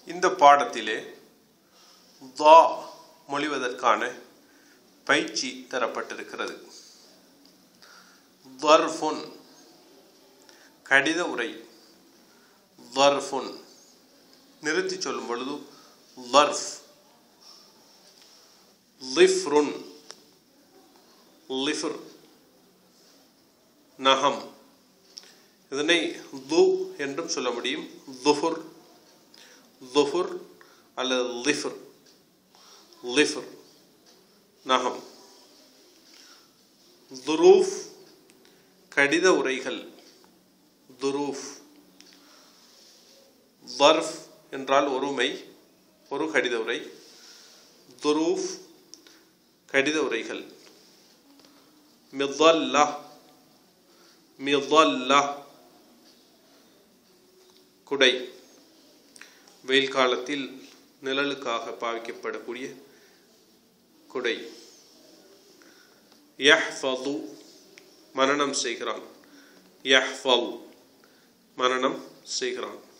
இந்த பாடத்திலே தா மொழிவதற்கான பயிற்சி தரப்பட்டிருக்கிறது தர்ஃபுன் கடித உரை தர்ஃபுன் நிறுத்தி சொல்லும் பொழுது லர்ஃப் லிஃப்ருன் லிஃப்ர் நகம் இதனை து என்றும் சொல்ல முடியும் துஃபுர் துஃபுர் அல்லது லிஃபர் லிஃபர் நகம் துரூஃப் கடித உரைகள் துரூஃப் வர்ஃப் என்றால் ஒருமை ஒரு கடித உரை துரூஃப் கடித உரைகள் மிதல்லா மிதல்லா குடை வெயில் காலத்தில் நிழலுக்காக பாவிக்கப்படக்கூடிய குடை யஹ்ஃபது மனனம் செய்கிறான் யஹ்ஃபல் மனனம் செய்கிறான்